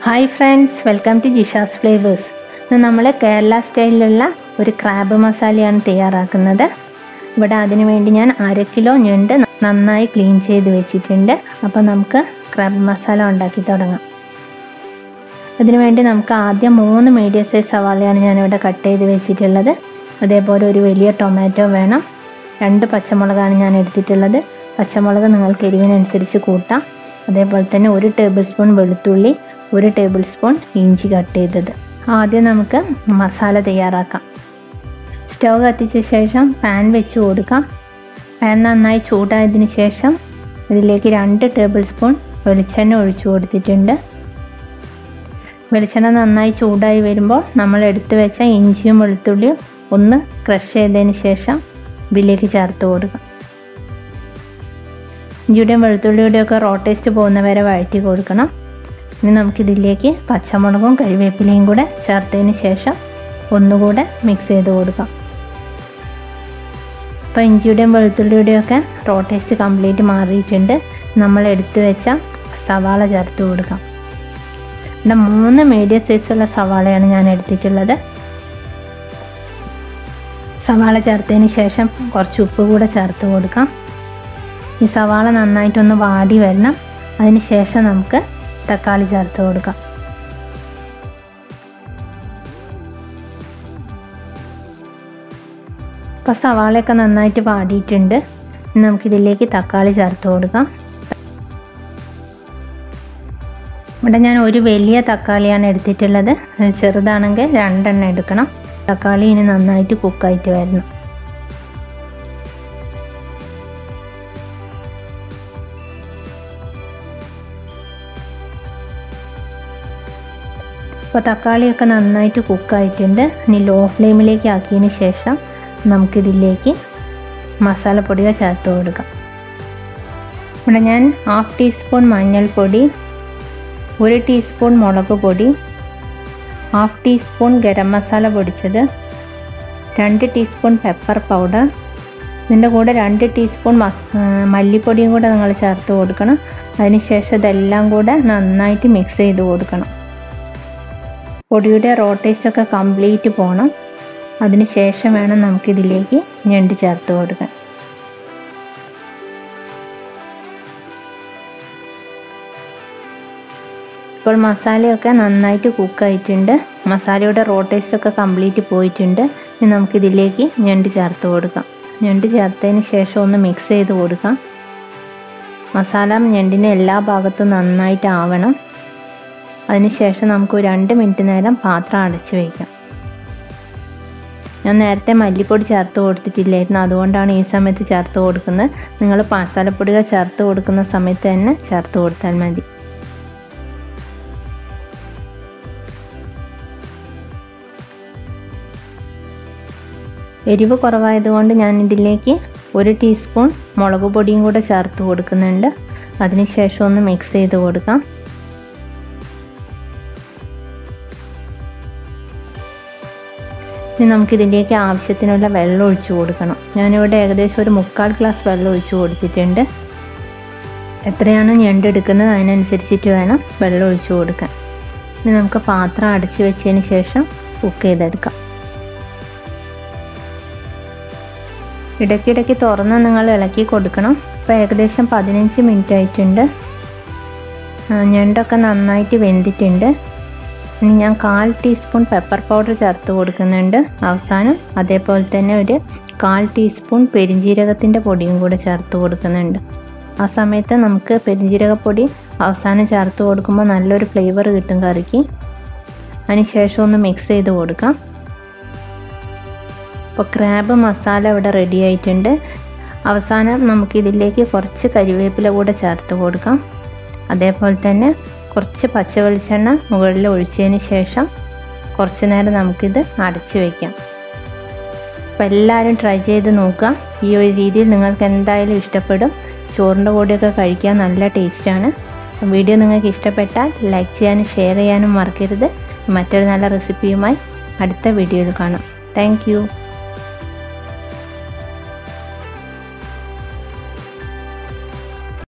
hi friends welcome to Jisha's flavours ഇന്ന് നമ്മൾ കേരള സ്റ്റൈലിലുള്ള ഒരു ക്രാബ് മസാലയാണ് തയ്യാറാക്കുന്നത് ഇവിടെ അതിനു വേണ്ടി ഞാൻ അര കിലോ ഞണ്ട് നന്നായി ക്ലീൻ ചെയ്ത് വെച്ചിട്ടുണ്ട് അപ്പോൾ നമുക്ക് ക്രാബ് മസാല ഉണ്ടാക്കി തുടങ്ങാം അതിനുവേണ്ടി നമുക്ക് ആദ്യം മൂന്ന് മീഡിയം സൈസ് സവാളയാണ് ഞാനിവിടെ കട്ട് ചെയ്ത് വെച്ചിട്ടുള്ളത് അതേപോലെ ഒരു വലിയ ടൊമാറ്റോ വേണം രണ്ട് പച്ചമുളകാണ് ഞാൻ എടുത്തിട്ടുള്ളത് പച്ചമുളക് നിങ്ങൾക്ക് എരിവിനനുസരിച്ച് കൂട്ടാം അതേപോലെ തന്നെ ഒരു ടേബിൾ സ്പൂൺ വെളുത്തുള്ളി ഒരു ടേബിൾ സ്പൂൺ ഇഞ്ചി കട്ട് ചെയ്തത് ആദ്യം നമുക്ക് മസാല തയ്യാറാക്കാം സ്റ്റൗ കത്തിച്ച ശേഷം പാൻ വെച്ച് കൊടുക്കാം പാൻ നന്നായി ചൂടായതിന് ശേഷം ഇതിലേക്ക് രണ്ട് ടേബിൾ സ്പൂൺ വെളിച്ചെണ്ണ ഒഴിച്ചു കൊടുത്തിട്ടുണ്ട് വെളിച്ചെണ്ണ നന്നായി ചൂടായി വരുമ്പോൾ നമ്മൾ എടുത്തു വെച്ച ഇഞ്ചിയും വെളുത്തുള്ളിയും ഒന്ന് ക്രഷ് ചെയ്തതിന് ശേഷം ഇതിലേക്ക് ചേർത്ത് കൊടുക്കാം ഇഞ്ചിയുടെയും വെളുത്തുള്ളിയുടെയും ഒക്കെ റോ ടേസ്റ്റ് പോകുന്ന വരെ വഴറ്റി കൊടുക്കണം ഇനി നമുക്കിതിലേക്ക് പച്ചമുളകും കരിവേപ്പിലയും കൂടെ ചേർത്തതിന് ശേഷം ഒന്നുകൂടെ മിക്സ് ചെയ്ത് കൊടുക്കാം അപ്പോൾ ഇഞ്ചിയുടെയും വെളുത്തുള്ളിയുടെയും ഒക്കെ റോ ടേസ്റ്റ് കംപ്ലീറ്റ് മാറിയിട്ടുണ്ട് നമ്മൾ എടുത്തു വെച്ച സവാള ചേർത്ത് കൊടുക്കാം ഇവിടെ മൂന്ന് മീഡിയം സൈസുള്ള സവാളയാണ് ഞാൻ എടുത്തിട്ടുള്ളത് സവാള ചേർത്തതിന് ശേഷം കുറച്ച് ഉപ്പ് കൂടെ ചേർത്ത് കൊടുക്കാം ഈ സവാള നന്നായിട്ടൊന്ന് വാടി വരണം അതിന് ശേഷം നമുക്ക് തക്കാളി ചേർത്ത് കൊടുക്കാം ഇപ്പോൾ സവാളയൊക്കെ നന്നായിട്ട് വാടിയിട്ടുണ്ട് ഇനി നമുക്കിതിലേക്ക് തക്കാളി ചേർത്ത് കൊടുക്കാം ഇവിടെ ഞാൻ ഒരു വലിയ തക്കാളിയാണ് എടുത്തിട്ടുള്ളത് ചെറുതാണെങ്കിൽ രണ്ടെണ്ണം എടുക്കണം തക്കാളി ഇനി നന്നായിട്ട് കുക്കായിട്ട് വരണം അപ്പോൾ തക്കാളിയൊക്കെ നന്നായിട്ട് കുക്കായിട്ടുണ്ട് ഇനി ലോ ഫ്ലെയിമിലേക്ക് ആക്കിയതിന് ശേഷം നമുക്കിതിലേക്ക് മസാലപ്പൊടികൾ ചേർത്ത് കൊടുക്കാം ഇവിടെ ഞാൻ ഹാഫ് ടീസ്പൂൺ മഞ്ഞൾപ്പൊടി ഒരു ടീസ്പൂൺ മുളക് പൊടി ഹാഫ് ടീസ്പൂൺ ഗരം മസാല പൊടിച്ചത് രണ്ട് ടീസ്പൂൺ പെപ്പർ പൗഡർ ഇതിൻ്റെ കൂടെ രണ്ട് ടീസ്പൂൺ മല്ലിപ്പൊടിയും കൂടെ നിങ്ങൾ ചേർത്ത് കൊടുക്കണം അതിനുശേഷം ഇതെല്ലാം കൂടെ നന്നായിട്ട് മിക്സ് ചെയ്ത് കൊടുക്കണം പൊടിയുടെ റോ ടേസ്റ്റൊക്കെ കംപ്ലീറ്റ് പോകണം അതിന് ശേഷം വേണം നമുക്കിതിലേക്ക് ഞണ്ട് ചേർത്ത് കൊടുക്കാൻ ഇപ്പോൾ മസാലയൊക്കെ നന്നായിട്ട് കുക്കായിട്ടുണ്ട് മസാലയുടെ റോ ടേസ്റ്റൊക്കെ കംപ്ലീറ്റ് പോയിട്ടുണ്ട് ഇനി നമുക്കിതിലേക്ക് ഞണ്ട് ചേർത്ത് കൊടുക്കാം ഞണ്ട് ചേർത്തതിന് ശേഷം ഒന്ന് മിക്സ് ചെയ്ത് കൊടുക്കാം മസാല ഞണ്ടിൻ്റെ എല്ലാ ഭാഗത്തും നന്നായിട്ട് ആവണം അതിനുശേഷം നമുക്ക് രണ്ട് മിനിറ്റ് നേരം പാത്രം അടച്ചു വയ്ക്കാം ഞാൻ നേരത്തെ മല്ലിപ്പൊടി ചേർത്ത് കൊടുത്തിട്ടില്ലായിരുന്നു അതുകൊണ്ടാണ് ഈ സമയത്ത് ചേർത്ത് കൊടുക്കുന്നത് നിങ്ങൾ മസാലപ്പൊടികൾ ചേർത്ത് കൊടുക്കുന്ന സമയത്ത് തന്നെ ചേർത്ത് കൊടുത്താൽ മതി എരിവ് കുറവായതുകൊണ്ട് ഞാൻ ഇതിലേക്ക് ഒരു ടീസ്പൂൺ മുളക് പൊടിയും കൂടെ ചേർത്ത് കൊടുക്കുന്നുണ്ട് അതിനുശേഷം ഒന്ന് മിക്സ് ചെയ്ത് കൊടുക്കാം ഇനി നമുക്കിതിലേക്ക് ആവശ്യത്തിനുള്ള വെള്ളം ഒഴിച്ചു കൊടുക്കണം ഞാനിവിടെ ഏകദേശം ഒരു മുക്കാൽ ഗ്ലാസ് വെള്ളം ഒഴിച്ചു കൊടുത്തിട്ടുണ്ട് എത്രയാണോ ഞണ്ട് എടുക്കുന്നത് അതിനനുസരിച്ചിട്ട് വേണം വെള്ളം ഒഴിച്ചു കൊടുക്കാൻ ഇനി നമുക്ക് പാത്രം അടച്ചു വെച്ചതിന് ശേഷം കുക്ക് ചെയ്തെടുക്കാം ഇടയ്ക്കിടയ്ക്ക് തുറന്ന് നിങ്ങൾ ഇളക്കി കൊടുക്കണം ഇപ്പോൾ ഏകദേശം പതിനഞ്ച് മിനിറ്റ് ആയിട്ടുണ്ട് ഞണ്ടൊക്കെ നന്നായിട്ട് വെന്തിട്ടുണ്ട് ഇനി ഞാൻ കാൽ ടീസ്പൂൺ പെപ്പർ പൗഡർ ചേർത്ത് കൊടുക്കുന്നുണ്ട് അവസാനം അതേപോലെ തന്നെ ഒരു കാൽ ടീസ്പൂൺ പെരിഞ്ജീരകത്തിൻ്റെ പൊടിയും കൂടെ ചേർത്ത് കൊടുക്കുന്നുണ്ട് ആ സമയത്ത് നമുക്ക് പെരിഞ്ജീരകപ്പൊടി അവസാനം ചേർത്ത് കൊടുക്കുമ്പോൾ നല്ലൊരു ഫ്ലേവർ കിട്ടും കറിക്ക് അതിന് ശേഷം ഒന്ന് മിക്സ് ചെയ്ത് കൊടുക്കാം ഇപ്പോൾ ക്രാബ് മസാല ഇവിടെ റെഡി ആയിട്ടുണ്ട് അവസാനം നമുക്കിതിലേക്ക് കുറച്ച് കരിവേപ്പില കൂടെ ചേർത്ത് കൊടുക്കാം അതേപോലെ തന്നെ കുറച്ച് പച്ച വെളിച്ചെണ്ണ മുകളിൽ ഒഴിച്ചതിന് ശേഷം കുറച്ച് നേരം നമുക്കിത് അടച്ചു വയ്ക്കാം അപ്പോൾ എല്ലാവരും ട്രൈ ചെയ്ത് നോക്കുക ഈ ഒരു രീതിയിൽ നിങ്ങൾക്ക് എന്തായാലും ഇഷ്ടപ്പെടും ചോറിൻ്റെ കൂടെയൊക്കെ കഴിക്കാൻ നല്ല ടേസ്റ്റാണ് വീഡിയോ നിങ്ങൾക്ക് ഇഷ്ടപ്പെട്ടാൽ ലൈക്ക് ചെയ്യാനും ഷെയർ ചെയ്യാനും മറക്കരുത് മറ്റൊരു നല്ല റെസിപ്പിയുമായി അടുത്ത വീഡിയോയിൽ കാണാം താങ്ക്